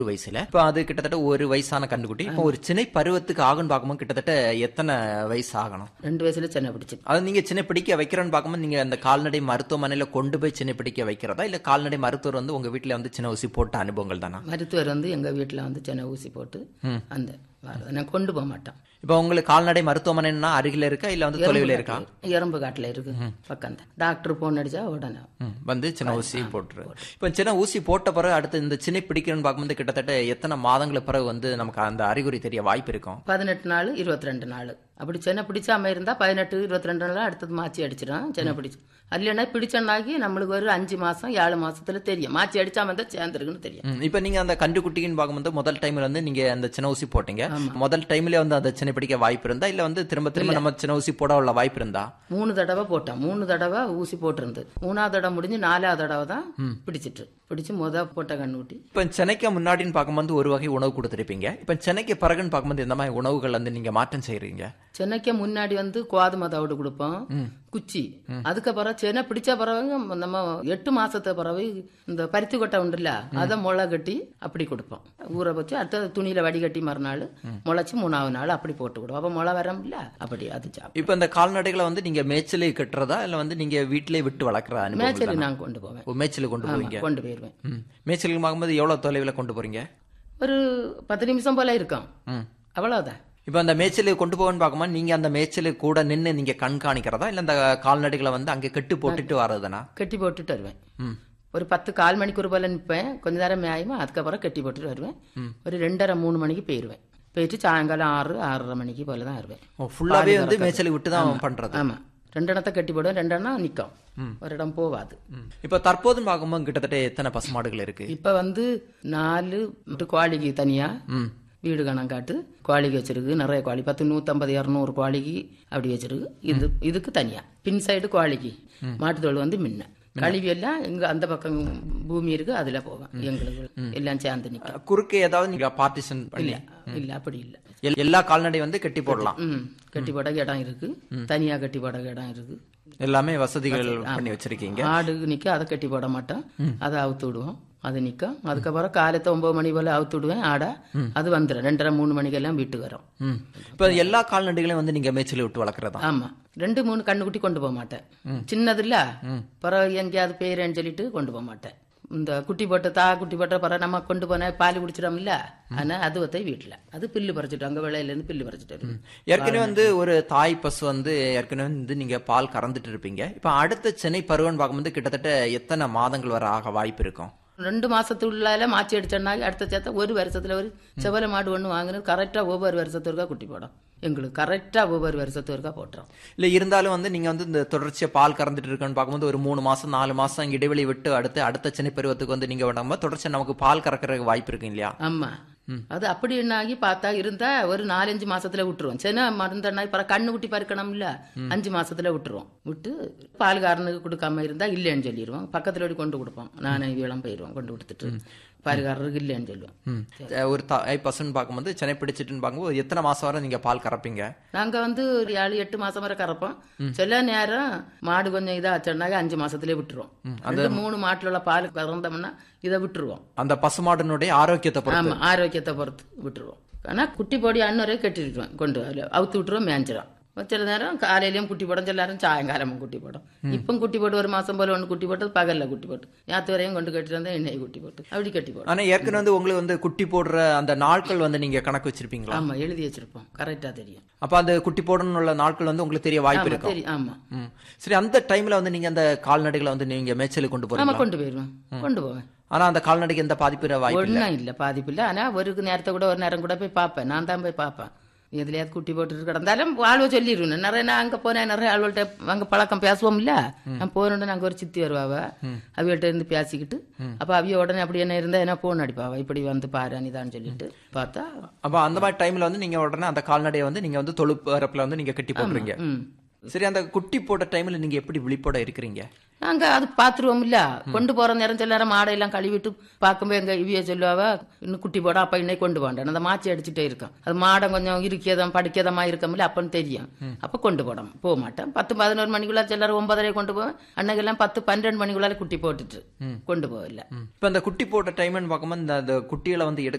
ஒரு வயசுல இப்ப அது கிட்டத்தட்ட ஒரு வயசான கண்டுக்குட்டி இப்போ ஒரு சினை பருவத்துக்கு ஆகும்னு பார்க்கும்போது கிட்டத்தட்ட எத்தனை வயசு ஆகணும் ரெண்டு வயசுல சென்னை பிடிச்சி அது நீங்க சின்ன பிடிக்க வைக்கிறோன்னு பார்க்கும்போது நீங்க அந்த கால்நடை மருத்துவமனையில கொண்டு போய் சின்ன பிடிக்க வைக்கிறதா இல்ல கால்நடை மருத்துவர் வந்து உங்க வீட்டுல வந்து சின்ன ஊசி போட்ட அனுபவங்கள் தானா மருத்துவர் வந்து எங்க வீட்டுல வந்து சென்னை ஊசி போட்டு அந்த வரதை நான் கொண்டு போக மாட்டோம் இப்போ உங்களுக்கு கால்நடை மருத்துவமனைன்னா அருகில இருக்கா இல்ல வந்து தொலைவில் இருக்கா எறும்பு காட்டுல இருக்கு பக்கம் தான் டாக்டர் போன் அடிச்சா உடனே ம், வந்து சின்ன ஊசி போட்டுரு இப்போ சின்ன ஊசி போட்ட பிறகு அடுத்து இந்த சின்ன பிடிக்கணும்னு பார்க்கும்போது கிட்டத்தட்ட எத்தனை மாதங்களுக்கு பிறகு வந்து நமக்கு அந்த அறிகுறி தெரிய வாய்ப்பு இருக்கும் பதினெட்டு நாள் இருபத்தி ரெண்டு நாள் அப்படி சென்னை பிடிச்சாம இருந்தா பதினெட்டு இருபத்தி ரெண்டு நாள் அடுத்தது மாச்சி அடிச்சிடும் சென்னை பிடிச்சு இல்லைன்னா பிடிச்சனாக்கி நம்மளுக்கு ஒரு அஞ்சு மாசம் ஏழு மாசத்துல தெரியும் மாச்சி அடிச்சாம இருந்தா சேர்ந்துருக்குன்னு தெரியும் ம், இப்போ நீங்க அந்த கண்டுக்குட்டின்னு பார்க்கும்போது முதல் டைம்ல வந்து நீங்க அந்த சின்ன ஊசி போட்டீங்க முதல் டைம்ல வந்து அந்த சின்ன பிடிக்க வாய்ப்பு இருந்தா இல்ல வந்து திரும்ப திரும்ப நம்ம சின்ன ஊசி போட உள்ள வாய்ப்பு இருந்தா மூணு தடவை போட்டோம் மூணு தடவை ஊசி போட்டிருந்து மூணாவது தடவை முடிஞ்சு நாலாவது தடவை தான் பிடிச்சிட்டு பிடிச்சு முத போட்ட கண்ணுக்குட்டி இப்போ சென்னைக்கு முன்னாடின்னு பார்க்கும்போது ஒரு வகை உணவு கொடுத்துருப்பீங்க இப்போ சென்னைக்கு பிறகுன்னு பார்க்கும்போது எந்த மாதிரி உணவுகள் வந்து நீங்க மாற்றம் செய்றீங்க சென்னைக்கு முன்னாடி வந்து கோதுமை தவிடு கொடுப்போம் குச்சி அதுக்கப்புறம் சென்னை பிடிச்ச பிறகு நம்ம எட்டு மாசத்து பிறகு இந்த பருத்தி கொட்டை உண்டுல்ல அதை முளை கட்டி அப்படி கொடுப்போம் ஊற வச்சு அடுத்த துணியில வடிகட்டி மறுநாள் முளைச்சு மூணாவது நாள் அப்படி போட்டு கொடுப்போம் அப்ப முளை வரமில்ல அப்படி அது சாப்பிடும் இப்போ இந்த கால்நடைகளை வந்து நீங்க மேய்ச்சலுக்கு கட்டுறதா இல்ல வந்து நீங்க வீட்டிலே விட்டு வளர்க்குற அனுபவம் மேய்ச்சலி நான் கொண்டு போவேன் ஓ, மேய்ச்சலுக்கு கொண்டு போவீங்க ஆமா, கொண்டு போயிருவேன் ம். மேய்ச்சலுக்கு பார்க்கும்போது எவ்வளவு தொலைவில் கொண்டு போறீங்க ஒரு பத்து நிமிஷம் போல இருக்கும் ம். அவ்வளவுதான் இப்போ அந்த மேய்ச்சலுக்கு கொண்டு போகணும்னு பார்க்கும்போது நீங்க அந்த மேய்ச்சலுக்கு கூட நின்று நீங்க கண்காணிக்கிறதா இல்ல அந்த கால்நடைகளை வந்து அங்கே கெட்டு போட்டுட்டு வர்றதுனா கட்டி போட்டுட்டு வருவேன் ம். ஒரு பத்து கால் மணிக்கு ஒரு போல நிற்பேன் கொஞ்ச நேரம் மேயுமா அதுக்கப்புறம் கட்டி போட்டுட்டு வருவேன் ஒரு ரெண்டரை மூணு மணிக்கு போயிடுவேன் போயிட்டு சாயங்காலம் ஆறு ஆறரை மணிக்கு போல தான் வருவேன் ஓ, ஃபுல்லாவே வந்து மேய்ச்சலுக்கு விட்டு தான் பண்றது ஆமா ரெண்டு இடத்த கட்டி போடுவேன் ரெண்டு இடம் நிற்கும் ஒரு இடம் போவாது ம். இப்போ தற்போதுன்னு பார்க்கும்போது கிட்டத்தட்ட எத்தனை பசுமாடுகள் இருக்கு இப்ப வந்து நாலு மட்டும் கோழிக்கு தனியா ம். வீடு கணக்காட்டு கோழிக்கு வச்சிருக்கு நிறைய கோழி பத்து நூத்தம்பது இரநூறு கோழிக்கு அப்படி வச்சிருக்கு இது இதுக்கு தனியா பின் சைடு கோழிக்கு மாட்டுத்தோல் வந்து முன்ன கழிவு எல்லாம் இங்க அந்த பக்கம் பூமி இருக்கு அதுல போவேன் எங்களுக்கு எல்லாம் சேர்ந்து நிற்கும் குறுக்கு ஏதாவது நீங்க பார்ட்டிஷன் பண்ணி இல்ல அப்படி இல்ல எல்- எல்லா கால்நடை வந்து கட்டி போடலாம் ம் கட்டி போட இடம் இருக்கு தனியா கட்டி போட இடம் இருக்கு எல்லாமே வசதிகள் பண்ணி வச்சிருக்கீங்க ஆடு நிக்க அதை கட்டி போட மாட்டோம் அதை அவுத்து விடுவோம் அது நிக்கும் அதுக்கப்புறம் காலத்தை ஒன்பது மணி போல அவுத்து விடுவேன் ஆடை அது வந்துடும் ரெண்டரை மூணு மணிக்கெல்லாம் வீட்டுக்கு வரும் ம். இப்போ எல்லா கால்நடைகளையும் வந்து நீங்க மேய்ச்சல் விட்டு வளர்க்குறதா ஆமா ரெண்டு மூணு கண்ணுக்குட்டி கொண்டு போக மாட்டேன் சின்னது இல்ல பிறகு எங்கேயாவது பேரேன்னு சொல்லிட்டு கொண்டு போக மாட்டேன் இந்த குட்டி போட்டு தா குட்டி போட்ட பிறகு நம்ம கொண்டு போனா பால் குடிச்சிடோம்ல ஆனா அது ஒத்தை வீட்டுல அது பில்லு பறிச்சிட்டு அங்க விளையில இருந்து பில்லு பறிச்சிட்டு வருது. ஏற்கனவே வந்து ஒரு தாய் பசு வந்து ஏற்கனவே வந்து நீங்க பால் கறந்துட்டு இருப்பீங்க இப்போ அடுத்த சென்னை பருவம்னு பார்க்கும்போது கிட்டத்தட்ட எத்தனை மாதங்கள் வர ஆக வாய்ப்பு இருக்கும் ரெண்டு மாசத்துக்குள்ளால மாச்சி அடிச்சோன்னா அடுத்த சேர்த்த ஒரு வருஷத்துல ஒரு செவல மாடு ஒண்ணு வாங்கினது கரெக்டா ஒவ்வொரு வருஷத்துக்கா குட்டி போடும் எங்களுக்கு கரெக்டா ஒவ்வொரு வருஷத்துக்கா போட்டுரும் இல்ல இருந்தாலும் வந்து நீங்க வந்து இந்த தொடர்ச்சியா பால் கறந்துட்டு இருக்கேன்னு பார்க்கும்போது ஒரு மூணு மாசம் நாலு மாசம் இடைவெளி விட்டு அடுத்து அடுத்த சென்னை பருவத்துக்கு வந்து நீங்க விடாம தொடர்ச்சியா நமக்கு பால் கறக்கிறதுக்கு வாய்ப்பு இருக்கு இல்லையா ஆமா அது அப்படி என்னாகி பார்த்தா இருந்தா ஒரு நாலஞ்சு மாசத்துல விட்டுருவோம் சின்ன மருந்தண்ணா இப்ப கண்ணு குட்டி பறக்கணும்ல அஞ்சு மாசத்துல விட்டுருவோம் விட்டு பால்காரனுக்கு கொடுக்காம இருந்தா இல்லைன்னு சொல்லிடுவோம் பக்கத்துல ஓடி கொண்டு கொடுப்போம் நானே இவ்வளவு போயிடுவோம் கொண்டு கொடுத்துட்டு பால்காரருக்கு இல்லைன்னு சொல்லுவோம் ம். ஒரு தாய் பசுன்னு பார்க்கும்போது சென்னை பிடிச்சிட்டுன்னு பார்க்கும்போது எத்தனை மாசம் வரை நீங்க பால் கறப்பீங்க நாங்க வந்து ஒரு ஏழு எட்டு மாசம் வரை கறப்போம் சில நேரம் மாடு கொஞ்சம் இதா வச்சோம்னாக்க அஞ்சு மாசத்துலயே விட்டுருவோம் ரெண்டு மூணு மாட்டுல உள்ள பால் கறந்தோம்னா இதை விட்டுருவோம் அந்த பசுமாடினுடைய ஆரோக்கியத்தை பொறுத்து ஆமா ஆரோக்கியத்தை பொறுத்து விட்டுருவோம் ஆனா குட்டி போடி அன்னொரே கட்டிடுவோம் கொண்டு அதுல அவுத்து விட்டுருவோம் மேய்ஞ்சிரும் சில நேரம் காலையிலயும் குட்டி போடும் சில நேரம் சாயங்காலமும் குட்டி போடும் இப்போ குட்டி போட்டு ஒரு மாசம் போல ஒன்று குட்டி போட்டு பகல்ல குட்டி போட்டு ஞாத்து வரையும் கொண்டு கட்டிட்டு வந்தா எண்ணெய் குட்டி போட்டு அப்படி கட்டி போடும் ஆனா ஏற்கனவே வந்து உங்களுக்கு வந்து குட்டி போடுற அந்த நாட்கள் வந்து நீங்க கணக்கு வச்சிருப்பீங்களா ஆமா எழுதி வச்சிருப்போம் கரெக்டா தெரியும் அப்ப அந்த குட்டி போடணும் உள்ள நாட்கள் வந்து உங்களுக்கு தெரிய வாய்ப்பு ஆமா இருக்கும் தெரியும் ஆமா ம். சரி அந்த டைம்ல வந்து நீங்க அந்த கால்நடைகளை வந்து நீங்க மேய்ச்சலுக்கு கொண்டு ஆமா போறீங்க கொண்டு போயிடுவேன் கொண்டு போவேன் ஆனா அந்த கால்நடைக்கு எந்த பாதிப்பு வர வாய்ப்பு இல்ல ஒன்றும் இல்லை பாதிப்பு இல்லை ஆனால் ஒரு நேரத்தை கூட ஒரு நேரம் கூட போய் பார்ப்பேன் நான் தான் போய் பார்ப்பேன் எதுலையாவது குட்டி போட்டுட்டு கிடந்தாலும் ஆளுவ சொல்லிடுவேன் நிறைய நான் அங்கே போனேன் நிறைய ஆளுவல்கிட்ட அங்கே பழக்கம் பேசுவோம்ல நான் போனோடனே அங்கே ஒரு சித்தி வருவாவ அவியல்கிட்ட இருந்து பேசிக்கிட்டு அப்போ அவிய உடனே அப்படி என்ன இருந்தா என்ன போன் அடிப்பாவ இப்படி வந்து பாரு அனிதான்னு சொல்லிட்டு பார்த்தா அப்ப அந்த மாதிரி டைம்ல வந்து நீங்க உடனே அந்த கால்நடையை வந்து நீங்க வந்து தொழுப்பரப்புல வந்து நீங்க கட்டி போடுறீங்க ம் சரி அந்த குட்டி போட்ட டைம்ல நீங்க எப்படி விழிப்போட இருக்கிறீங்க நாங்க அது பாத்துருவோம் இல்ல கொண்டு போற நேரம் சில நேரம் மாடையெல்லாம் கழுவிட்டு பார்க்கும்போது எங்க இவிய சொல்லுவாவ இன்னும் குட்டி போட அப்ப இன்னை கொண்டு போண்டேன் அந்த மாச்சி அடிச்சுட்டே இருக்கும் அது மாடம் கொஞ்சம் இருக்கதம் படிக்கதமா இருக்கமில்ல அப்பன்னு தெரியும் அப்ப கொண்டு போடும் போக மாட்டேன் பத்து பதினோரு மணிக்குள்ள சிலர் ஒன்பதரை கொண்டு போவேன் அன்னைக்கெல்லாம் பத்து பன்னெண்டு மணிக்குள்ளால குட்டி போட்டுட்டு கொண்டு போகல இப்ப இந்த குட்டி போட்ட டைம்னு பார்க்கும்போது இந்த அந்த குட்டிகளை வந்து